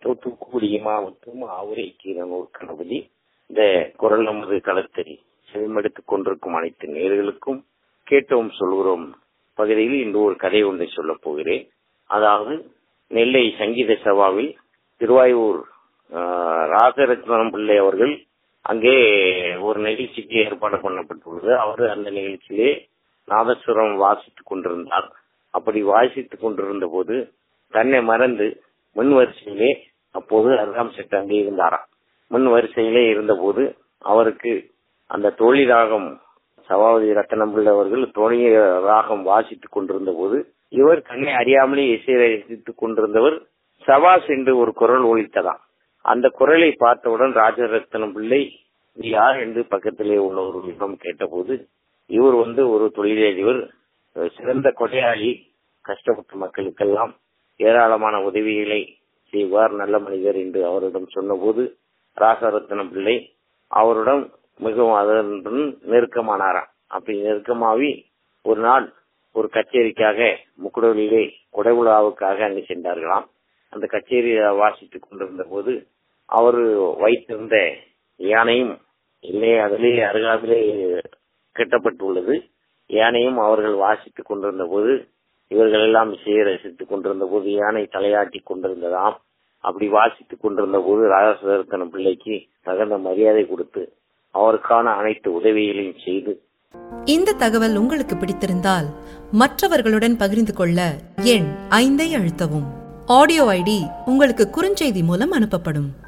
தூத்துக்குடி மாவட்டம் ஆவுரை கீரனூர் கணபதி இந்த குரல் நமது களத்தை செவிமடுத்துக் கொண்டிருக்கும் அனைத்து நேர்களுக்கும் கேட்டோம் சொல்கிறோம் பகுதியில் இன்று ஒரு கதை ஒன்றை சொல்லப் போகிறேன் அதாவது நெல்லை சங்கீத சபாவில் திருவாயூர் ராஜரத்னம் பிள்ளை அவர்கள் அங்கே ஒரு நிகழ்ச்சிக்கு ஏற்பாடு பண்ணப்பட்டுள்ளது அவர் அந்த நிகழ்ச்சியிலே நாதஸ்வரம் வாசித்துக் கொண்டிருந்தார் அப்படி வாசித்துக் கொண்டிருந்த போது தன்னை மறந்து முன் வரிசையிலே அப்போது அருகாம் செட்டு அங்கே இருந்தாராம் முன் வரிசையிலே இருந்தபோது அவருக்கு அந்த தோழி ராகம் சபாபதி ரத்தனம் பிள்ளை அவர்கள் தோழி ராகம் வாசித்துக் கொண்டிருந்த போது இவர் தன்னை அறியாமலே இசை ரசித்துக் கொண்டிருந்தவர் சபாஸ் என்று ஒரு குரல் ஒழித்ததாம் அந்த குரலை பார்த்தவுடன் ராஜரத்னம் பிள்ளை நீ யார் என்று பக்கத்திலே உள்ளவர்களிடம் கேட்டபோது இவர் வந்து ஒரு தொழிலதிபர் சிறந்த கொடையாளி கஷ்டப்பட்ட மக்களுக்கெல்லாம் ஏராளமான உதவிகளை செய்வார் நல்ல மனிதர் என்று அவரிடம் சொன்னபோது ராசரத்னம் பிள்ளை அவரிடம் மிகவும் அதனுடன் நெருக்கமானாராம் அப்படி நெருக்கமாவி ஒரு நாள் ஒரு கச்சேரிக்காக முக்குடலிலே கொடைவிழாவுக்காக அங்கு சென்றார்களாம் அந்த கச்சேரி வாசித்துக் கொண்டிருந்த போது அவர் வைத்திருந்த யானையும் இல்லை அதிலே அருகாவிலே கட்டப்பட்டுள்ளது யானையும் அவர்கள் வாசித்துக் கொண்டிருந்த போது இவர்கள் எல்லாம் இசையை ரசித்துக் கொண்டிருந்த போது யானை தலையாட்டி கொண்டிருந்ததாம் அப்படி வாசித்துக் கொண்டிருந்த போது ராஜசதர்த்தன பிள்ளைக்கு தகுந்த மரியாதை கொடுத்து அவருக்கான அனைத்து உதவிகளையும் செய்து இந்த தகவல் உங்களுக்கு பிடித்திருந்தால் மற்றவர்களுடன் பகிர்ந்து கொள்ள எண் ஐந்தை அழுத்தவும் ஆடியோ ஐடி உங்களுக்கு குறுஞ்செய்தி மூலம் அனுப்பப்படும்